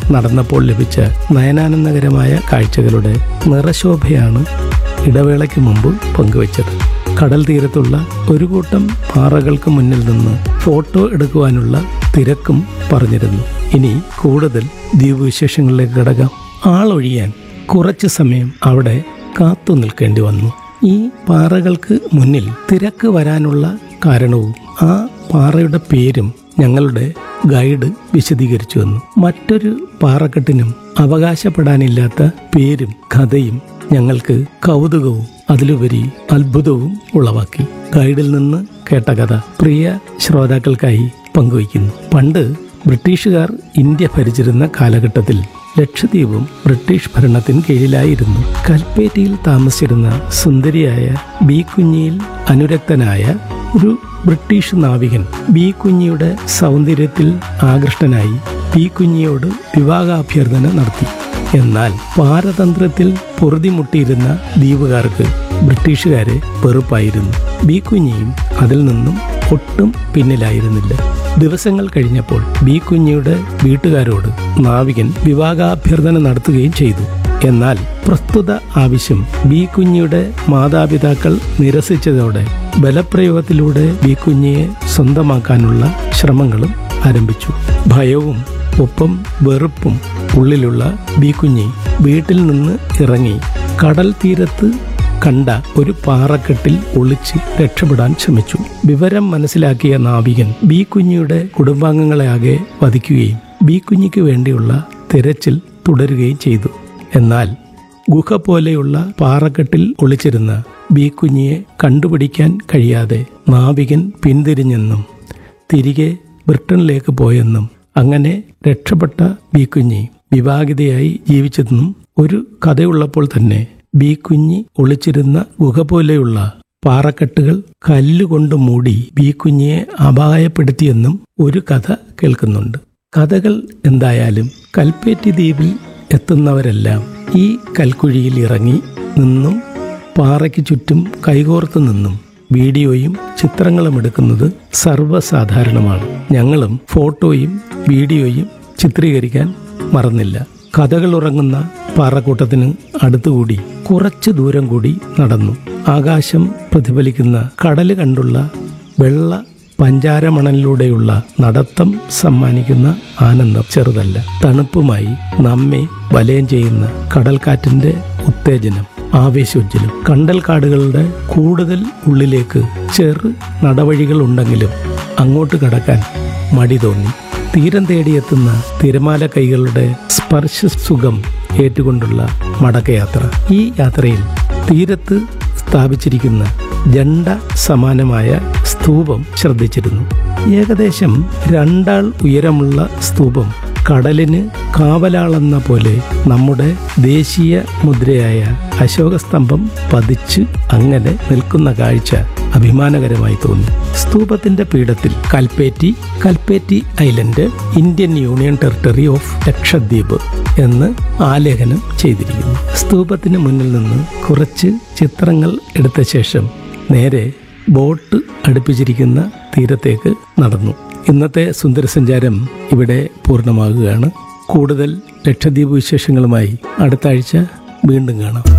നടന്നപ്പോൾ ലഭിച്ച നയനാനന്ദകരമായ കാഴ്ചകളുടെ നിറശോഭയാണ് ഇടവേളയ്ക്ക് മുമ്പ് പങ്കുവച്ചത് കടൽ തീരത്തുള്ള ഒരു കൂട്ടം പാറകൾക്ക് മുന്നിൽ നിന്ന് ഫോട്ടോ എടുക്കുവാനുള്ള തിരക്കും പറഞ്ഞിരുന്നു ഇനി കൂടുതൽ ദ്വീപ് വിശേഷങ്ങളിലേക്ക് കടക്കാം ആളൊഴിയാൻ കുറച്ചു സമയം അവിടെ കാത്തു നിൽക്കേണ്ടി വന്നു ഈ പാറകൾക്ക് മുന്നിൽ തിരക്ക് വരാനുള്ള കാരണവും ആ പാറയുടെ പേരും ഞങ്ങളുടെ ഗൈഡ് വിശദീകരിച്ചു വന്നു മറ്റൊരു പാറക്കെട്ടിനും അവകാശപ്പെടാനില്ലാത്ത പേരും കഥയും ഞങ്ങൾക്ക് കൗതുകവും അതിലുപരി അത്ഭുതവും ഉളവാക്കി ഗൈഡിൽ നിന്ന് കേട്ട കഥ പ്രിയ ശ്രോതാക്കൾക്കായി പങ്കുവയ്ക്കുന്നു പണ്ട് ബ്രിട്ടീഷുകാർ ഇന്ത്യ ഭരിച്ചിരുന്ന കാലഘട്ടത്തിൽ ലക്ഷദ്വീപും ബ്രിട്ടീഷ് ഭരണത്തിന് കീഴിലായിരുന്നു കൽപ്പേറ്റയിൽ താമസിച്ചിരുന്ന സുന്ദരിയായ ബി കുഞ്ഞിയിൽ അനുരക്തനായ ഒരു ബ്രിട്ടീഷ് നാവികൻ ബി കുഞ്ഞിയുടെ സൗന്ദര്യത്തിൽ ആകൃഷ്ടനായി ബി കുഞ്ഞിയോട് വിവാഹാഭ്യർത്ഥന നടത്തി എന്നാൽ പാരതന്ത്രത്തിൽ പൊറുതിമുട്ടിയിരുന്ന ദ്വീപുകാർക്ക് ബ്രിട്ടീഷുകാരെ വെറുപ്പായിരുന്നു ബി കുഞ്ഞിയും അതിൽ നിന്നും ഒട്ടും പിന്നിലായിരുന്നില്ല ദിവസങ്ങൾ കഴിഞ്ഞപ്പോൾ ബി കുഞ്ഞിയുടെ വീട്ടുകാരോട് നാവികൻ വിവാഹാഭ്യർത്ഥന നടത്തുകയും ചെയ്തു എന്നാൽ പ്രസ്തുത ആവശ്യം ബി കുഞ്ഞിയുടെ മാതാപിതാക്കൾ നിരസിച്ചതോടെ ബലപ്രയോഗത്തിലൂടെ ബി കുഞ്ഞിയെ സ്വന്തമാക്കാനുള്ള ശ്രമങ്ങളും ആരംഭിച്ചു ഭയവും ഒപ്പം വെറുപ്പും ഉള്ളിലുള്ള ബി കുഞ്ഞി വീട്ടിൽ നിന്ന് ഇറങ്ങി കടൽ തീരത്ത് കണ്ട ഒരു പാറക്കെട്ടിൽ ഒളിച്ച് രക്ഷപ്പെടാൻ ശ്രമിച്ചു വിവരം മനസ്സിലാക്കിയ നാവികൻ ബി കുഞ്ഞിയുടെ കുടുംബാംഗങ്ങളെ ആകെ വധിക്കുകയും ബി കുഞ്ഞിക്ക് വേണ്ടിയുള്ള തിരച്ചിൽ തുടരുകയും ചെയ്തു എന്നാൽ ഗുഹ പോലെയുള്ള പാറക്കെട്ടിൽ ഒളിച്ചിരുന്ന ബി കുഞ്ഞിയെ കണ്ടുപിടിക്കാൻ കഴിയാതെ നാവികൻ പിന്തിരിഞ്ഞെന്നും തിരികെ ബ്രിട്ടനിലേക്ക് പോയെന്നും അങ്ങനെ രക്ഷപ്പെട്ട ബി കുഞ്ഞി വിവാഹിതയായി ജീവിച്ചതെന്നും ഒരു കഥയുള്ളപ്പോൾ തന്നെ ബി കുഞ്ഞി ഒളിച്ചിരുന്ന ഗുഹ പോലെയുള്ള പാറക്കെട്ടുകൾ കല്ലുകൊണ്ട് മൂടി ബി കുഞ്ഞിയെ അപായപ്പെടുത്തിയെന്നും ഒരു കഥ കേൾക്കുന്നുണ്ട് കഥകൾ എന്തായാലും കൽപ്പേറ്റി ദ്വീപിൽ എത്തുന്നവരെല്ലാം ഈ കൽക്കുഴിയിൽ ഇറങ്ങി നിന്നും പാറയ്ക്ക് ചുറ്റും കൈകോർത്ത് നിന്നും വീഡിയോയും ചിത്രങ്ങളും എടുക്കുന്നത് സർവ്വസാധാരണമാണ് ഞങ്ങളും ഫോട്ടോയും വീഡിയോയും ചിത്രീകരിക്കാൻ മറന്നില്ല കഥകൾ ഉറങ്ങുന്ന പാറക്കൂട്ടത്തിന് അടുത്തുകൂടി കുറച്ചു ദൂരം കൂടി നടന്നു ആകാശം പ്രതിഫലിക്കുന്ന കടല് കണ്ടുള്ള വെള്ള പഞ്ചാരമണലിലൂടെയുള്ള നടത്തം സമ്മാനിക്കുന്ന ആനന്ദം ചെറുതല്ല തണുപ്പുമായി നമ്മെ വലയം ചെയ്യുന്ന കടൽക്കാറ്റിന്റെ ഉത്തേജനം ആവേശോജ്ജലം കണ്ടൽക്കാടുകളുടെ കൂടുതൽ ഉള്ളിലേക്ക് ചെറു നടവഴികൾ ഉണ്ടെങ്കിലും അങ്ങോട്ട് കടക്കാൻ മടി തോന്നി തീരം തേടിയെത്തുന്ന തിരമാല കൈകളുടെ സ്പർശ സുഖം ഏറ്റുകൊണ്ടുള്ള മടക്കയാത്ര ഈ യാത്രയിൽ തീരത്ത് സ്ഥാപിച്ചിരിക്കുന്ന ജണ്ട സമാനമായ സ്തൂപം ശ്രദ്ധിച്ചിരുന്നു ഏകദേശം രണ്ടാൾ ഉയരമുള്ള സ്തൂപം കടലിന് കാവലാളെന്ന പോലെ നമ്മുടെ ദേശീയ മുദ്രയായ അശോകസ്തംഭം പതിച്ച് അങ്ങനെ നിൽക്കുന്ന കാഴ്ച അഭിമാനകരമായി തോന്നി സ്തൂപത്തിന്റെ പീഠത്തിൽ Kalpeni Kalpeni island Indian union territory of Lakshadweep എന്ന് ആലേഖനം ചെയ്തിരിക്കുന്നു സ്തൂപത്തിന് മുന്നിൽ നിന്ന് കുറച്ച് ചിത്രങ്ങൾ എടുത്ത ശേഷം നേരെ ബോട്ട് അടുപ്പിച്ചിരിക്കുന്ന തീരത്തേക്ക് നടന്നു ഇന്നത്തെ സുന്ദരസഞ്ചാരം ഇവിടെ പൂർണ്ണമാകുകയാണ് കൂടുതൽ ലക്ഷദ്വീപ് വിശേഷങ്ങളുമായി അടുത്ത ആഴ്ച വീണ്ടും കാണാം